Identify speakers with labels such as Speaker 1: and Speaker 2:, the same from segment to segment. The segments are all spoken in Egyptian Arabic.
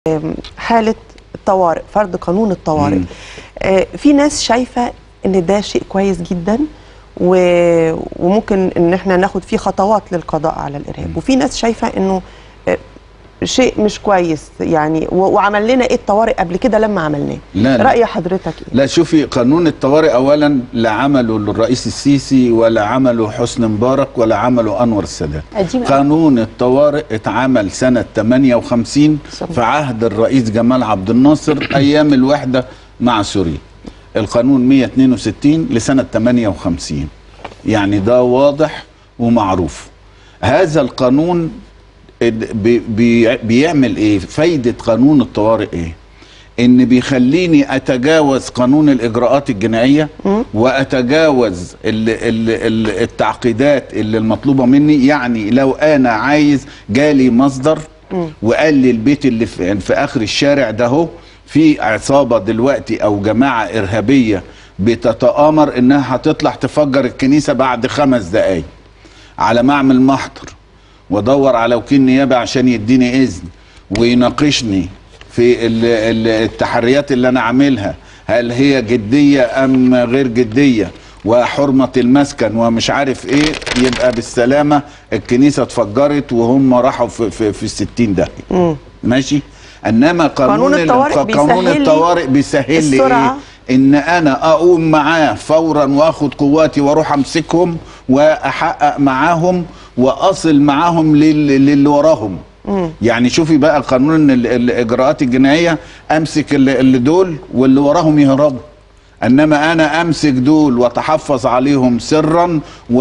Speaker 1: حاله الطوارئ فرض قانون الطوارئ
Speaker 2: مم.
Speaker 1: آه، في ناس شايفه ان ده شيء كويس جدا و- وممكن ان احنا ناخد فيه خطوات للقضاء على الارهاب وفي ناس شايفه انه آه، شيء مش كويس يعني و- وعمل لنا ايه الطوارئ قبل كده لما عملناه
Speaker 2: لا لا.
Speaker 1: راي حضرتك ايه
Speaker 2: لا شوفي قانون الطوارئ اولا لا عمله الرئيس السيسي ولا عمله حسني مبارك ولا عمله انور السادات
Speaker 3: قديم أوي.
Speaker 2: قانون الطوارئ اتعمل سنه 58 في عهد الرئيس جمال عبد الناصر ايام الوحده مع سوريا القانون 162 لسنه 58 يعني ده واضح ومعروف هذا القانون بي بي بيعمل ايه فايده قانون الطوارئ ايه ان بيخليني اتجاوز قانون الاجراءات الجنائيه واتجاوز ال ال ال التعقيدات اللي المطلوبه مني يعني لو انا عايز جالي مصدر وقال لي البيت اللي في, في اخر الشارع ده هو في عصابه دلوقتي او جماعه ارهابيه بتتآمر انها هتطلع تفجر الكنيسه بعد خمس دقايق على معمل محضر وادور على وكيل نيابه عشان يديني اذن ويناقشني في ال- ال- التحريات اللي انا عاملها هل هي جديه ام غير جديه وحرمه المسكن ومش عارف ايه يبقى بالسلامه الكنيسه اتفجرت وهم راحوا في في, في الستين داهيه ماشي انما قانون,
Speaker 1: قانون الطوارئ
Speaker 2: ال- قانون
Speaker 1: بيسهل لي
Speaker 2: الطوارئ بيسهل لي
Speaker 1: السرعة.
Speaker 2: ايه ان انا اقوم معاه فورا واخد قواتي واروح امسكهم واحقق معاهم واصل معاهم لل- للي وراهم يعني شوفي بقى قانون ال- الاجراءات الجنائيه امسك اللي اللي دول واللي وراهم يهربوا انما انا امسك دول واتحفظ عليهم سرا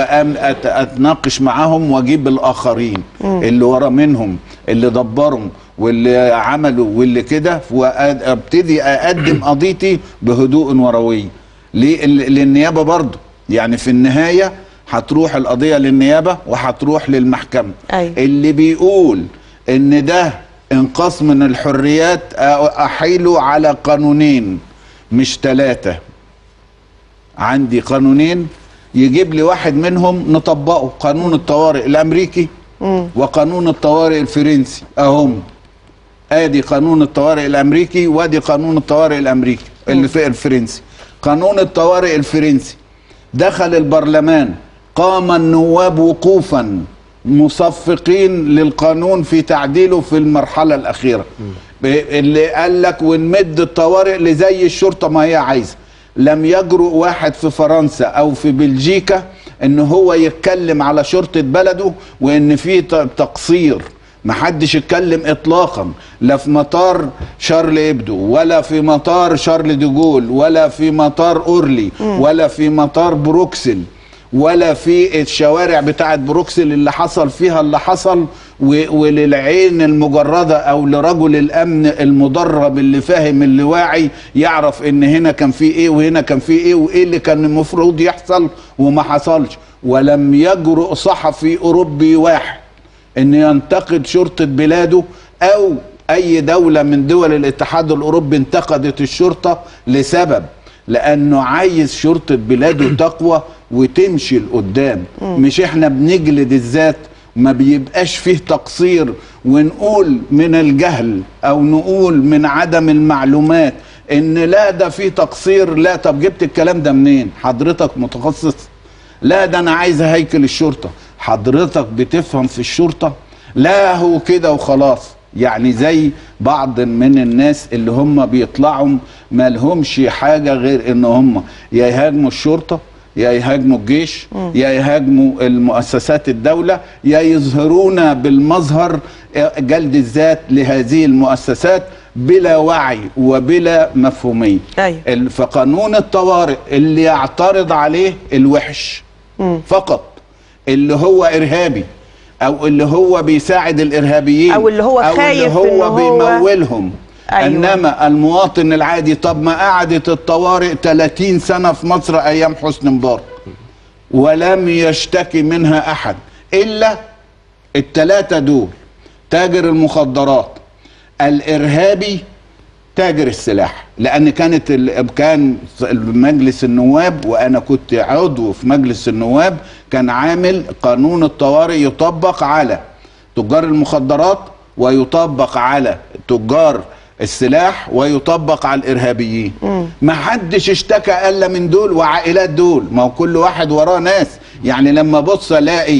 Speaker 2: واتناقش معاهم واجيب الاخرين اللي ورا منهم اللي دبرهم واللي عملوا واللي كده وابتدي اقدم قضيتي بهدوء ورويه ليه ال- للنيابه برضه يعني في النهايه هتروح القضيه للنيابه وهتروح للمحكمه
Speaker 1: أيوة.
Speaker 2: اللي بيقول ان ده انقاص من الحريات أ- احيله على قانونين مش ثلاثه عندي قانونين يجيب لي واحد منهم نطبقه قانون الطوارئ الامريكي وقانون الطوارئ الفرنسي اهم ادي قانون الطوارئ الامريكي وادي قانون الطوارئ الامريكي الف- الفرنسي قانون الطوارئ الفرنسي دخل البرلمان قام النواب وقوفا مصفقين للقانون في تعديله في المرحله الاخيره ب- اللي قال لك ونمد الطوارئ لزي الشرطه ما هي عايزه لم يجرؤ واحد في فرنسا او في بلجيكا ان هو يتكلم على شرطه بلده وان في ت- تقصير محدش اتكلم اطلاقا لا في مطار شارل ابدو ولا في مطار شارل ديجول ولا في مطار اورلي ولا في مطار بروكسل ولا في الشوارع بتاعت بروكسل اللي حصل فيها اللي حصل و- وللعين المجردة او لرجل الامن المدرب اللي فاهم اللي واعي يعرف ان هنا كان في ايه وهنا كان في ايه وايه اللي كان المفروض يحصل وما حصلش ولم يجرؤ صحفي اوروبي واحد ان ينتقد شرطة بلاده او اي دولة من دول الاتحاد الاوروبي انتقدت الشرطة لسبب لانه عايز شرطة بلاده تقوى وتمشي لقدام مش احنا بنجلد الذات ما بيبقاش فيه تقصير ونقول من الجهل او نقول من عدم المعلومات ان لا ده فيه تقصير لا طب جبت الكلام ده منين حضرتك متخصص لا ده انا عايز هيكل الشرطه حضرتك بتفهم في الشرطه لا هو كده وخلاص يعني زي بعض من الناس اللي هم بيطلعوا ما لهمش حاجه غير ان هم يا يهاجموا الشرطه يا يهاجموا الجيش يا يهاجموا المؤسسات الدوله يا يظهرون بالمظهر جلد الذات لهذه المؤسسات بلا وعي وبلا مفهوميه
Speaker 1: أيوة.
Speaker 2: ال- فقانون الطوارئ اللي يعترض عليه الوحش فقط اللي هو ارهابي او اللي هو بيساعد الارهابيين
Speaker 1: أو اللي هو
Speaker 2: او
Speaker 1: خايف
Speaker 2: اللي هو
Speaker 1: إن هو-
Speaker 2: بيمولهم
Speaker 1: أيوة.
Speaker 2: انما المواطن العادي طب ما قعدت الطوارئ 30 سنه في مصر ايام حسني مبارك ولم يشتكي منها احد الا الثلاثه دول تاجر المخدرات الارهابي تاجر السلاح لان كانت ال... كان مجلس النواب وانا كنت عضو في مجلس النواب كان عامل قانون الطوارئ يطبق على تجار المخدرات ويطبق على تجار السلاح ويطبق على الارهابيين ما حدش اشتكى الا من دول وعائلات دول ما هو كل واحد وراه ناس يعني لما بص الاقي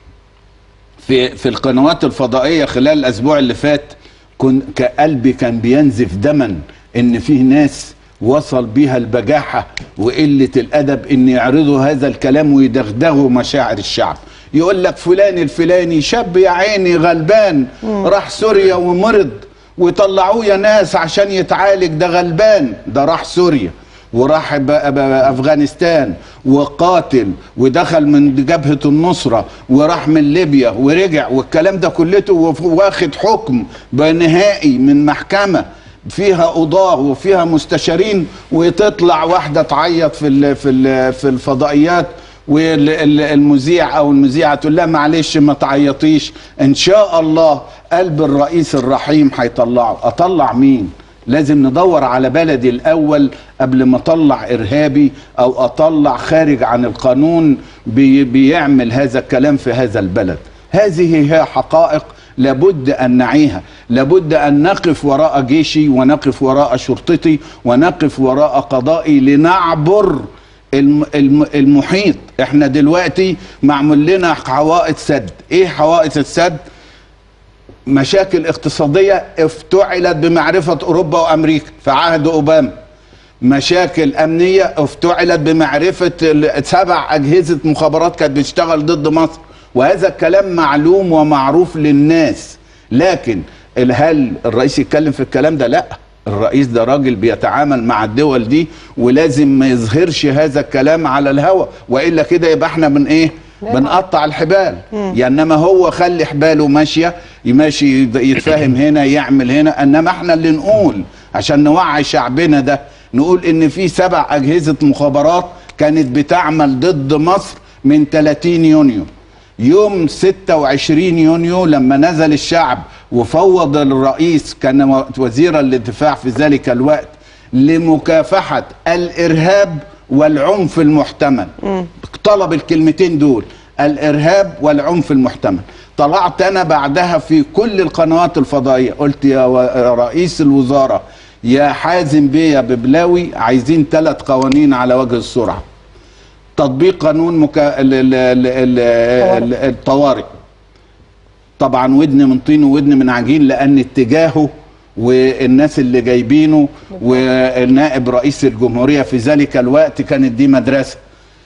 Speaker 2: في في القنوات الفضائيه خلال الاسبوع اللي فات كن كقلبي كان بينزف دما ان فيه ناس وصل بيها البجاحه وقله الادب ان يعرضوا هذا الكلام ويدغدغوا مشاعر الشعب يقول لك فلان الفلاني شاب يا عيني غلبان راح سوريا ومرض وطلعوه يا ناس عشان يتعالج ده غلبان ده راح سوريا وراح ب- ب- افغانستان وقاتل ودخل من جبهه النصره وراح من ليبيا ورجع والكلام ده كلته وف- واخد حكم نهائي من محكمه فيها قضاه وفيها مستشارين وتطلع واحده تعيط في ال في ال في الفضائيات والمذيع او المذيعه تقول لها معلش ما تعيطيش ان شاء الله قلب الرئيس الرحيم هيطلعه اطلع مين لازم ندور على بلدي الاول قبل ما اطلع ارهابي او اطلع خارج عن القانون بي بيعمل هذا الكلام في هذا البلد هذه هي حقائق لابد ان نعيها لابد ان نقف وراء جيشي ونقف وراء شرطتي ونقف وراء قضائي لنعبر الم- الم- المحيط احنا دلوقتي معمول لنا حوائط سد ايه حوائط السد مشاكل اقتصادية افتعلت بمعرفة أوروبا وأمريكا في عهد أوباما مشاكل أمنية افتعلت بمعرفة ال- سبع أجهزة مخابرات كانت بتشتغل ضد مصر وهذا الكلام معلوم ومعروف للناس لكن ال- هل الرئيس يتكلم في الكلام ده لا الرئيس ده راجل بيتعامل مع الدول دي ولازم ما يظهرش هذا الكلام على الهوا والا كده يبقى احنا من ايه بنقطع الحبال يعني انما هو خلي حباله ماشيه يماشي يتفاهم هنا يعمل هنا انما احنا اللي نقول عشان نوعي شعبنا ده نقول ان في سبع اجهزه مخابرات كانت بتعمل ضد مصر من 30 يونيو يوم 26 يونيو لما نزل الشعب وفوض الرئيس كان وزير الدفاع في ذلك الوقت لمكافحة الإرهاب والعنف المحتمل طلب الكلمتين دول الإرهاب والعنف المحتمل طلعت أنا بعدها في كل القنوات الفضائية قلت يا و- رئيس الوزارة يا حازم بيه يا ببلاوي عايزين ثلاث قوانين على وجه السرعة تطبيق قانون مكا... ال... ال... ال... ال... ال... الطوارئ طبعا ودن من طين وودن من عجين لان اتجاهه والناس اللي جايبينه والنائب رئيس الجمهوريه في ذلك الوقت كانت دي مدرسه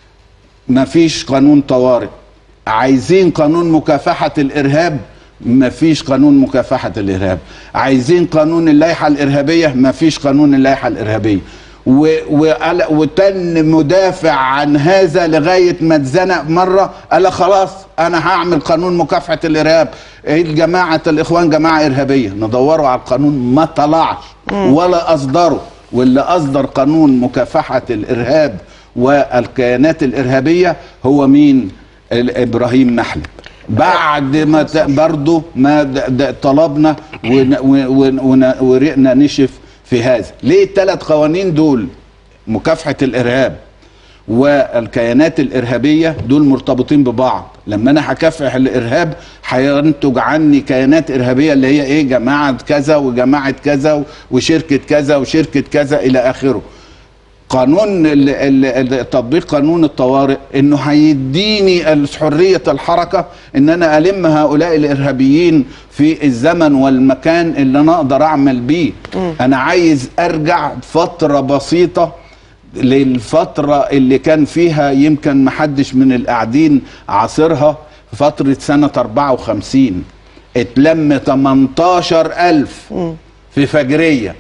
Speaker 2: مفيش قانون طوارئ عايزين قانون مكافحه الارهاب مفيش قانون مكافحه الارهاب عايزين قانون اللائحه الارهابيه مفيش قانون اللائحه الارهابيه و... وقال- وتن مدافع عن هذا لغايه ما اتزنق مره قال خلاص انا هعمل قانون مكافحه الارهاب ايه الجماعه الاخوان جماعه ارهابيه ندوروا على القانون ما طلعش ولا اصدره واللي اصدر قانون مكافحه الارهاب والكيانات الارهابيه هو مين ال- ابراهيم محلب بعد ما ت- برضه ما د- د- طلبنا ون- ون- ون- ورقنا نشف في هذا ليه الثلاث قوانين دول مكافحه الارهاب والكيانات الارهابيه دول مرتبطين ببعض لما انا هكافح الارهاب هينتج عني كيانات ارهابيه اللي هي ايه جماعه كذا وجماعه كذا وشركه كذا وشركه كذا الى اخره قانون ال- ال- ال- تطبيق قانون الطوارئ انه هيديني ال- حريه الحركه ان انا الم هؤلاء الارهابيين في الزمن والمكان اللي انا اقدر اعمل بيه انا عايز ارجع فتره بسيطه للفتره اللي كان فيها يمكن محدش من القاعدين عاصرها فتره سنه 54 اتلم 18000 في فجريه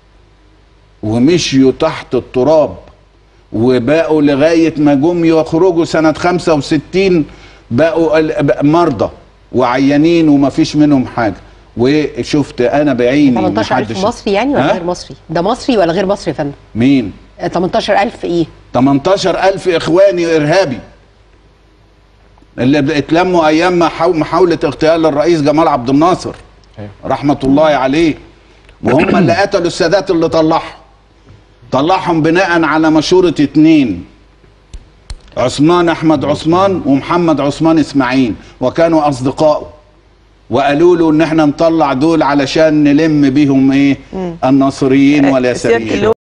Speaker 2: ومشيوا تحت التراب وبقوا لغاية ما جم يخرجوا سنة 65 بقوا ال- بق- مرضى وعيانين وما فيش منهم حاجة وشفت أنا بعيني
Speaker 3: 18000
Speaker 2: محدش-
Speaker 3: مصري يعني ولا
Speaker 2: ها؟
Speaker 3: غير مصري؟ ده مصري ولا غير مصري يا فندم؟
Speaker 2: مين؟
Speaker 3: آه، 18000 ايه؟
Speaker 2: 18000 إخواني إرهابي اللي اتلموا أيام ما حاو- محاولة اغتيال الرئيس جمال عبد الناصر رحمة الله عليه وهم اللي قتلوا السادات اللي طلعهم طلعهم بناء على مشورة اتنين عثمان احمد عثمان ومحمد عثمان اسماعيل وكانوا اصدقائه وقالوا له ان احنا نطلع دول علشان نلم بيهم ايه الناصريين
Speaker 1: سيادة
Speaker 2: واليساريين
Speaker 1: اللواء